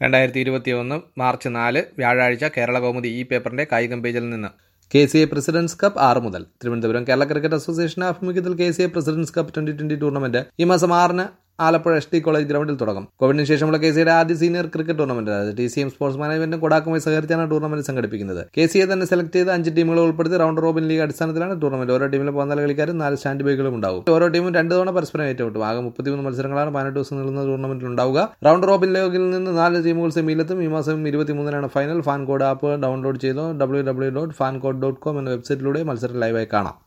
രണ്ടായിരത്തി ഇരുപത്തി ഒന്ന് മാർച്ച് നാല് വ്യാഴാഴ്ച കേരള കൗമുദി ഈ പേപ്പറിന്റെ കായികം പേജിൽ നിന്ന് K C A presidents cup ആറ് മുതൽ തിരുവനന്തപുരം കേരള ക്രിക്കറ്റ് അസോസിയേഷൻ ആഭിമുഖ്യത്തിൽ K C A presidents cup twenty twenty tournament ഈ മാസം ആറിന് ആലപ്പുഴ എസ് ടി കോളേജ് ഗ്രൗണ്ടിൽ തുടങ്ങും കോവിഡിന് ശേഷമുള്ള കെ സിയുടെ ആദ്യ സീനിയർ ക്രിക്കറ്റ് ടൂർണമെന്റ് അതായത് ടി സി എം സ്പോർട്സ് മാനേജ്മെന്റും കൊടാക്കുമായി സഹകരിച്ചാണ് ടൂർണമെന്റ് സംഘടിപ്പിക്കുന്നത് കെ സിയെ തന്നെ സെലക്ട് ചെയ്ത് അഞ്ച് ടീമുകളെ ഉൾപ്പെടുത്തി റൗണ്ട് റോബിൻ ലീഗ് അടിസ്ഥാനത്തിലാണ് ടൂർണമെന്റ് ഓരോ ടീമിലും പതിനാല് കളിക്കാരും നാല് സ്റ്റാൻഡ് ബൈക്കുകളും ഉണ്ടാവും ഓരോ ടീമും രണ്ട് തവണ പരസ്പരം ഏറ്റുമുട്ടും ആകെ മുപ്പത്തിമൂന്ന് മത്സരങ്ങളാണ് പതിനെട്ട് ദിവസം നീളുന്ന ടൂർണമെന്റിൽ ഉണ്ടാവുക റൗണ്ട് റോബിൻ ലീഗിൽ നിന്ന് നാല് ടീമുകൾ സെമിയിലെത്തും ഈ മാസം ഇരുപത്തിമൂന്നിനാണ് final fan code app download ചെയ്തോ W W dot fan code dot com എന്ന വെബ്സൈറ്റിലൂടെ മത്സരം ലൈവായി കാണാം